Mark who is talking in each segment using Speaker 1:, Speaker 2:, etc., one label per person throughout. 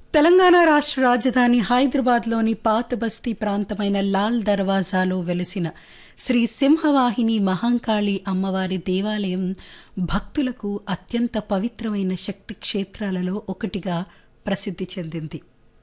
Speaker 1: తెలంగాణ రాష్ట్ర రాజధాని హైదరాబాద్లోని పాత బస్తీ ప్రాంతమైన లాల్ దర్వాజాలో వెలిసిన శ్రీ సింహవాహిని మహంకాళి అమ్మవారి దేవాలయం భక్తులకు అత్యంత పవిత్రమైన శక్తి క్షేత్రాలలో ఒకటిగా ప్రసిద్ధి చెందింది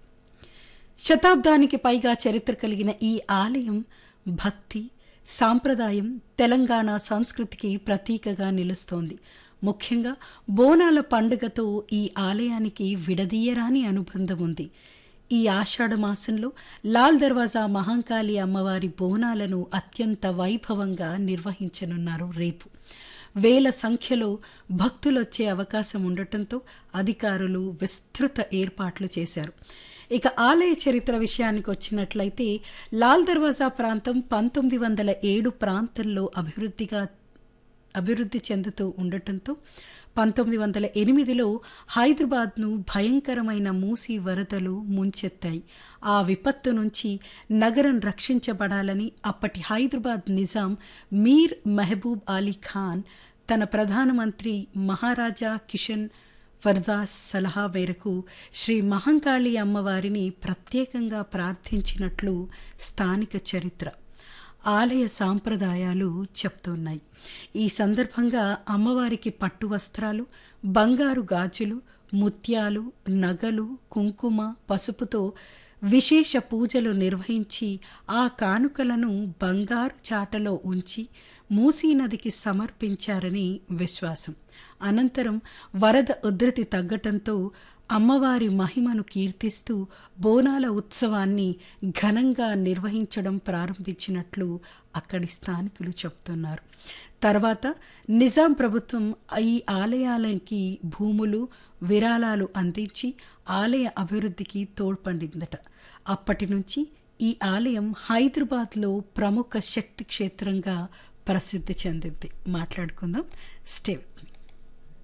Speaker 1: శతాబ్దానికి పైగా చరిత్ర కలిగిన ఈ ఆలయం భక్తి సాంప్రదాయం తెలంగాణ సంస్కృతికి ప్రతీకగా నిలుస్తోంది ముఖ్యంగా బోనాల పండుగతో ఈ ఆలయానికి విడదీయరాని అనుబంధం ఉంది ఈ ఆషాఢ మాసంలో లాల్ దర్వాజా మహంకాళి అమ్మవారి బోనాలను అత్యంత వైభవంగా నిర్వహించనున్నారు రేపు వేల సంఖ్యలో భక్తులొచ్చే అవకాశం ఉండటంతో అధికారులు విస్తృత ఏర్పాట్లు చేశారు ఇక ఆలయ చరిత్ర విషయానికి వచ్చినట్లయితే లాల్ దర్వాజా ప్రాంతం పంతొమ్మిది వందల ఏడు ప్రాంతంలో అభివృద్ధిగా అభివృద్ధి చెందుతూ ఉండటంతో పంతొమ్మిది వందల ఎనిమిదిలో హైదరాబాద్ను భయంకరమైన మూసి వరదలు ముంచెత్తాయి ఆ విపత్తు నుంచి నగరం రక్షించబడాలని అప్పటి హైదరాబాద్ నిజాం మీర్ మెహబూబ్ అలీ ఖాన్ తన ప్రధానమంత్రి మహారాజా కిషన్ ఫర్దాస్ సలహా మేరకు శ్రీ మహంకాళి అమ్మవారిని ప్రత్యేకంగా ప్రార్థించినట్లు స్థానిక చరిత్ర ఆలయ సాంప్రదాయాలు చెప్తున్నాయి ఈ సందర్భంగా అమ్మవారికి పట్టు వస్త్రాలు బంగారు గాజులు ముత్యాలు నగలు కుంకుమ పసుపుతో విశేష పూజలు నిర్వహించి ఆ కానుకలను బంగారు చాటలో ఉంచి మూసీ నదికి సమర్పించారని విశ్వాసం అనంతరం వరద ఉధృతి తగ్గటంతో అమ్మవారి మహిమను కీర్తిస్తూ బోనాల ఉత్సవాన్ని ఘనంగా నిర్వహించడం ప్రారంభించినట్లు అక్కడి స్థానికులు చెప్తున్నారు తర్వాత నిజాం ప్రభుత్వం ఈ ఆలయాలకి భూములు విరాళాలు అందించి ఆలయ అభివృద్ధికి తోడ్పడిందట అప్పటి నుంచి ఈ ఆలయం హైదరాబాద్లో ప్రముఖ శక్తి క్షేత్రంగా ప్రసిద్ధి చెందింది మాట్లాడుకుందాం స్టే విత్ మీ